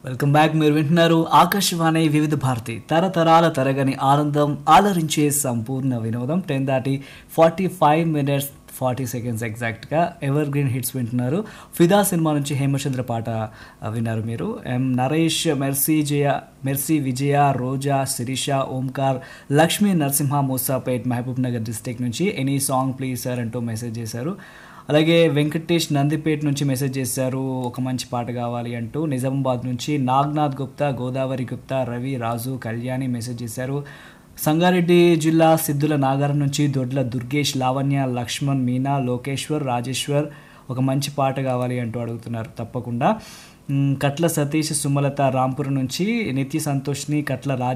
welcome back మీరు వింటున్నారు ఆకాశవాణి వివిధ భారతి తరతరాల తరగని ఆనందం ఆలరించే సంపూర్ణ వినోదం టెన్ దాటి forty five minutes forty seconds ఎగ్జాక్ట్గా ఎవర్ గ్రీన్ హిట్స్ వింటున్నారు ఫిదా సినిమా నుంచి హేమచంద్ర పాట ఆ, విన్నారు మీరు M Naresh Mercy Jaya Mercy Vijaya Roja Sirisha Omkar Lakshmi Narasimha Musapet Mahabubnagar district నుంచి ఎనీ సాంగ్ ప్లీజ్ సార్ అంటూ మెసేజ్ చేశారు అలాగే వెంకటేష్ నందిపేట్ నుంచి మెసేజ్ చేశారు ఒక మంచి పాట కావాలి అంటూ నిజామాబాద్ నుంచి నాగ్నాథ్ గుప్తా గోదావరి గుప్తా రవి రాజు కళ్యాణి మెసేజ్ చేశారు సంగారెడ్డి జిల్లా సిద్ధుల నాగారం నుంచి దొడ్ల దుర్గేష్ లావణ్య లక్ష్మణ్ మీనా లోకేశ్వర్ రాజేశ్వర్ ఒక మంచి పాట కావాలి అంటూ అడుగుతున్నారు తప్పకుండా మ్, కట్ల సతీష్ సుమలత రాంపురం నుంచి నిత్య సంతోష్ని కట్ల రాజ్